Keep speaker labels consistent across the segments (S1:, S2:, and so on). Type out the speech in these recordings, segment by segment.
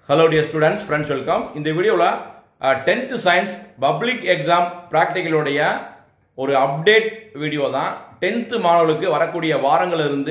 S1: hello dear students friends welcome இந்த வீடியோவில் tenth science public exam ப்ராக்டிக்கலுடைய ஒரு அப்டேட் வீடியோ தான் டென்த்து மாணவர்களுக்கு வரக்கூடிய வாரங்கள் இருந்து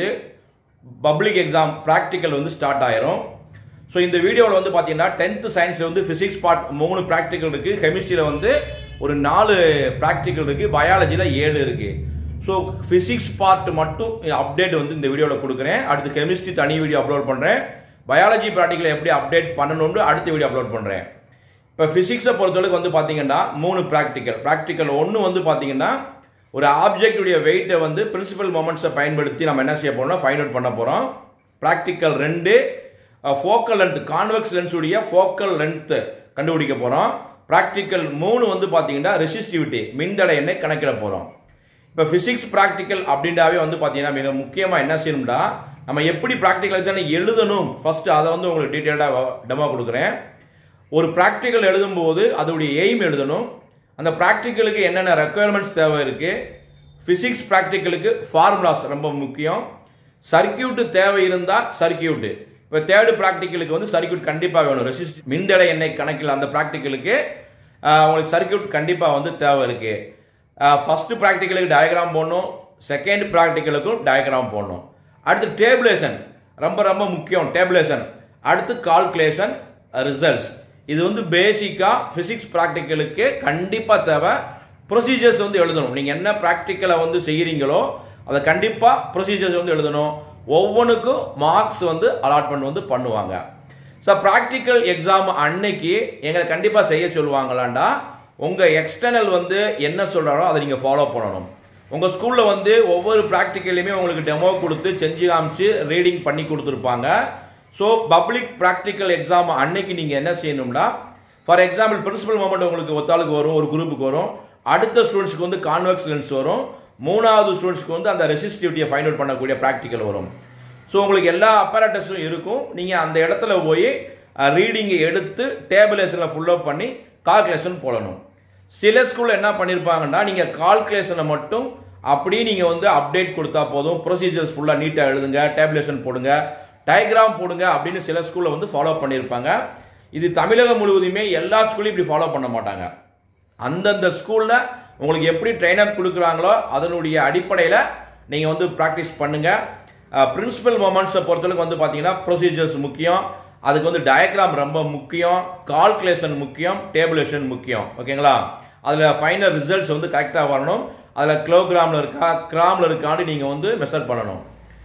S1: பப்ளிக் எக்ஸாம் ப்ராக்டிக்கல் வந்து ஸ்டார்ட் ஆயிரும் ஸோ இந்த வீடியோவில் வந்து பார்த்தீங்கன்னா டென்த்து சயின்ஸில் வந்து ஃபிசிக்ஸ் பார்ட் மூணு ப்ராக்டிக்கல் இருக்குது கெமிஸ்ட்ரியில் வந்து ஒரு நாலு ப்ராக்டிக்கல் இருக்குது பயாலஜியில் ஏழு இருக்குது ஸோ ஃபிசிக்ஸ் பார்ட் மட்டும் அப்டேட் வந்து இந்த வீடியோவில் கொடுக்குறேன் அடுத்து கெமிஸ்ட்ரி தனி வீடியோ அப்லோட் பண்ணுறேன் பயாலஜி ப்ராக்டிக்கலை எப்படி அப்டேட் பண்ணணும்னு அடுத்த வீடியோ அப்லோட் பண்ணுறேன் இப்போ ஃபிசிக்ஸை பொறுத்தளவுக்கு வந்து பார்த்தீங்கன்னா மூணு ப்ராக்டிக்கல் ப்ராக்டிக்கல் ஒன்று வந்து பார்த்தீங்கன்னா ஒரு ஆப்ஜெக்டுடைய வெயிட்டை வந்து பிரின்சிபல் மொமெண்ட்ஸை பயன்படுத்தி நம்ம என்ன செய்ய போறோம்னா ஃபைண்ட் அவுட் பண்ண போகிறோம் ப்ராக்டிக்கல் ரெண்டு ஃபோக்கல் லென்த் கான்வெக்ஸ் லென்ஸுடைய ஃபோக்கல் லென்த் கண்டுபிடிக்க போகிறோம் ப்ராக்டிக்கல் மூணு வந்து பார்த்தீங்கன்னா ரெசிஸ்டிவிட்டி மின்தடை எண்ணை கணக்கிட போகிறோம் இப்போ ஃபிசிக்ஸ் ப்ராக்டிக்கல் அப்படின்றாவே வந்து பார்த்தீங்கன்னா மிக முக்கியமாக என்ன செய்யணும்னா நம்ம எப்படி ப்ராக்டிக்கல் எக்ஸாம் எழுதணும் ஃபர்ஸ்ட் அதை வந்து உங்களுக்கு டீட்டெயில்டாக டெமோ கொடுக்குறேன் ஒரு ப்ராக்டிக்கல் எழுதும்போது அதோடைய எய்ம் எழுதணும் அந்த ப்ராக்டிக்கலுக்கு என்னென்ன ரெக்குயர்மெண்ட்ஸ் தேவை இருக்கு ஃபிசிக்ஸ் ப்ராக்டிக்கலுக்கு ஃபார்முலாஸ் ரொம்ப முக்கியம் சர்க்கியூட் தேவை இருந்தால் சர்க்கியூட் இப்போ தேர்டு ப்ராக்டிக்கலுக்கு வந்து சர்க்கியூட் கண்டிப்பாக வேணும் ரெசிஸ்ட் மின்தடை எண்ணெய் கணக்கில் அந்த ப்ராக்டிக்கலுக்கு உங்களுக்கு சர்க்கியூட் கண்டிப்பாக வந்து தேவை இருக்கு ஃபர்ஸ்ட் ப்ராக்டிக்கலுக்கு டயக்ராம் போடணும் செகண்ட் ப்ராக்டிக்கலுக்கும் டயக்ராம் போடணும் அடுத்து டேபிளேஷன் ரொம்ப ரொம்ப முக்கியம் டேபிளேஷன் அடுத்து கால்குலேஷன் ரிசல்ட்ஸ் இது வந்து பேசிக்காக ஃபிசிக்ஸ் ப்ராக்டிக்கலுக்கு கண்டிப்பாக தேவை ப்ரொசீஜர்ஸ் வந்து எழுதணும் நீங்கள் என்ன ப்ராக்டிக்கலை வந்து செய்கிறீங்களோ அதை கண்டிப்பாக ப்ரொசீஜர்ஸ் வந்து எழுதணும் ஒவ்வொன்றுக்கும் மார்க்ஸ் வந்து அலாட்மெண்ட் வந்து பண்ணுவாங்க ஸோ ப்ராக்டிக்கல் எக்ஸாம் அன்னைக்கு எங்களை கண்டிப்பாக செய்ய சொல்லுவாங்களாண்டா உங்கள் எக்ஸ்டர்னல் வந்து என்ன சொல்கிறாரோ அதை நீங்கள் ஃபாலோ பண்ணணும் உங்கள் ஸ்கூலில் வந்து ஒவ்வொரு ப்ராக்டிக்கலையுமே உங்களுக்கு டெமோ கொடுத்து செஞ்சு காமிச்சு ரீடிங் பண்ணி கொடுத்துருப்பாங்க ஸோ பப்ளிக் ப்ராக்டிக்கல் எக்ஸாம் அன்னைக்கு நீங்கள் என்ன செய்யணும்னா ஃபார் எக்ஸாம்பிள் பிரின்சிபல் மூமெண்ட் உங்களுக்கு ஒத்தாளுக்கு வரும் ஒரு குரூப்புக்கு வரும் அடுத்த ஸ்டூடெண்ட்ஸ்க்கு வந்து கான்வெக்ஸ் லென்ஸ் வரும் மூணாவது ஸ்டூடெண்ட்ஸ்க்கு வந்து அந்த ரெசிஸ்டிவிட்டியை ஃபைண்ட் அவுட் பண்ணக்கூடிய ப்ராக்டிக்கல் வரும் ஸோ உங்களுக்கு எல்லா அப்பராட்டஸும் இருக்கும் நீங்கள் அந்த இடத்துல போய் ரீடிங்கை எடுத்து டேபிளேஷனில் ஃபுல்லப் பண்ணி கால்குலேஷன் போடணும் சில ஸ்கூலில் என்ன பண்ணியிருப்பாங்கன்னா நீங்கள் கால்குலேஷனை மட்டும் அப்படியே நீங்கள் வந்து அப்டேட் கொடுத்தா போதும் ப்ரொசீஜர்ஸ் ஃபுல்லாக நீட்டாக எழுதுங்க டேப்லேஷன் போடுங்க டயக்ராம் போடுங்க அப்படின்னு சில ஸ்கூலில் வந்து ஃபாலோ பண்ணியிருப்பாங்க இது தமிழகம் முழுவதுமே எல்லா ஸ்கூலையும் இப்படி ஃபாலோ பண்ண மாட்டாங்க அந்தந்த ஸ்கூலில் உங்களுக்கு எப்படி ட்ரெயின் அப் கொடுக்குறாங்களோ அதனுடைய அடிப்படையில் நீங்கள் வந்து ப்ராக்டிஸ் பண்ணுங்கள் பிரின்சிபல் மொமெண்ட்ஸை பொறுத்தளவுக்கு வந்து பார்த்தீங்கன்னா ப்ரொசீஜர்ஸ் முக்கியம் அதுக்கு வந்து டயக்ராம் ரொம்ப முக்கியம் கால்குலேஷன் முக்கியம் டேபிளேஷன் முக்கியம் ஓகேங்களா அதில் ஃபைனல் ரிசல்ட்ஸ் வந்து கரெக்டாக வரணும் அதில் கிலோகிராமில் இருக்கா கிராமில் இருக்கான்னு நீங்கள் வந்து மெஷர் பண்ணணும்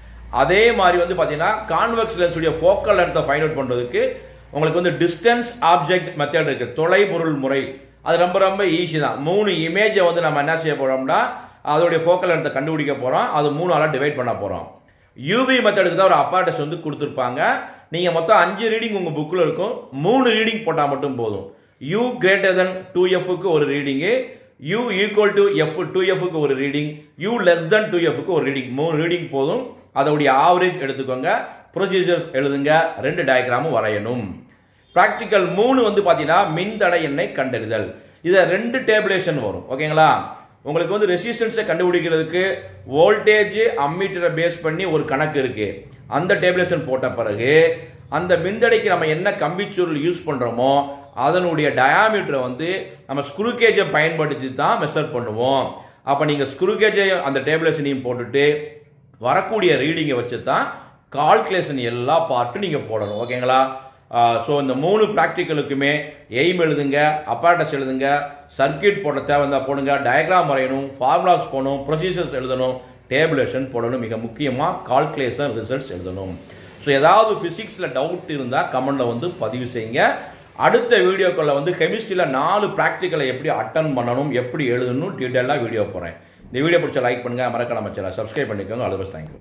S1: அதே மாதிரி வந்து பார்த்தீங்கன்னா கான்வெக்ஸ் லென்ஸுடைய ஃபோக்கல் லென்த்தை ஃபைண்ட் அவுட் பண்ணுறதுக்கு உங்களுக்கு வந்து டிஸ்டன்ஸ் ஆப்ஜெக்ட் மெத்தட் இருக்கு தொலைபொருள் முறை அது ரொம்ப ரொம்ப ஈஸி தான் மூணு இமேஜை வந்து நம்ம என்ன செய்ய போறோம்னா அதோடைய ஃபோக்கல் லென்த்தை கண்டுபிடிக்க போறோம் அது மூணு ஆளாக டிவைட் பண்ண போறோம் யூவி மெத்தடுக்கு தான் ஒரு அப்பார்டஸ் வந்து கொடுத்துருப்பாங்க நீங்க மொத்தம் அஞ்சு ரீடிங் உங்க புக்கில் இருக்கும் மூணு ரீடிங் போட்டால் மட்டும் போதும் யூ கிரேட்டர் தென் டூ எஃப்க்கு ஒரு reading u equal to f two எஃப்க்கு ஒரு reading u less than two எஃப்க்கு ஒரு ரீடிங் மூணு ரீடிங் போதும் அதோடைய ஆவரேஜ் எடுத்துக்கோங்க ப்ரொசீஜர்ஸ் எழுதுங்க ரெண்டு டயக்ராமும் வரையணும் ப்ராக்டிக்கல் மூணு வந்து பார்த்தீங்கன்னா மின்தடை எண்ணை கண்டறிதல் இதை ரெண்டு டேபிளேஷன் வரும் ஓகேங்களா உங்களுக்கு வந்து ரெசிஸ்டன்ஸை கண்டுபிடிக்கிறதுக்கு வோல்டேஜ் அம்மீட்டரை பேஸ் பண்ணி ஒரு கணக்கு இருக்கு அந்த டேபிளேஷன் போட்ட பிறகு அந்த மின்தடைக்கு நம்ம என்ன கம்பிச்சுருள் யூஸ் பண்றோமோ அதனுடைய டயாமீட்டரை வந்து நம்ம ஸ்க்ரூகேஜை பயன்படுத்தி தான் மெஷர் பண்ணுவோம் அப்போ நீங்கள் ஸ்க்ரூகேஜை அந்த டேபிளேஷனையும் போட்டுட்டு வரக்கூடிய ரீடிங்கை வச்சு தான் கால்குலேஷன் எல்லா பார்ட்டும் நீங்கள் போடணும் ஓகேங்களா ஸோ இந்த மூணு ப்ராக்டிக்கலுக்குமே எய்ம் எழுதுங்க அப்பாரட்டஸ் எழுதுங்க சர்க்கியூட் போட தேவை இருந்தால் போடுங்க டயக்ராம் வரையணும் ஃபார்முலாஸ் போடணும் ப்ரொசீஜர்ஸ் எழுதணும் டேபிளேஷன் போடணும் மிக முக்கியமாக கால்குலேஷன் ரிசல்ட்ஸ் எழுதணும் ஸோ ஏதாவது ஃபிசிக்ஸில் டவுட் இருந்தால் கமெண்டில் வந்து பதிவு செய்யுங்க அடுத்த வீடியோக்களில் வந்து கெமிஸ்ட்ரியில் நாலு ப்ராக்டிக்கலை எப்படி அட்டன் பண்ணணும் எப்படி எழுதணும் டீட்டெயிலாக வீடியோ போகிறேன் இந்த வீடியோ பிடிச்ச லைக் பண்ணுங்கள் மறக்காம சேனல் சப்ஸ்கிரைப் பண்ணிக்கோங்க அது தேங்க்யூ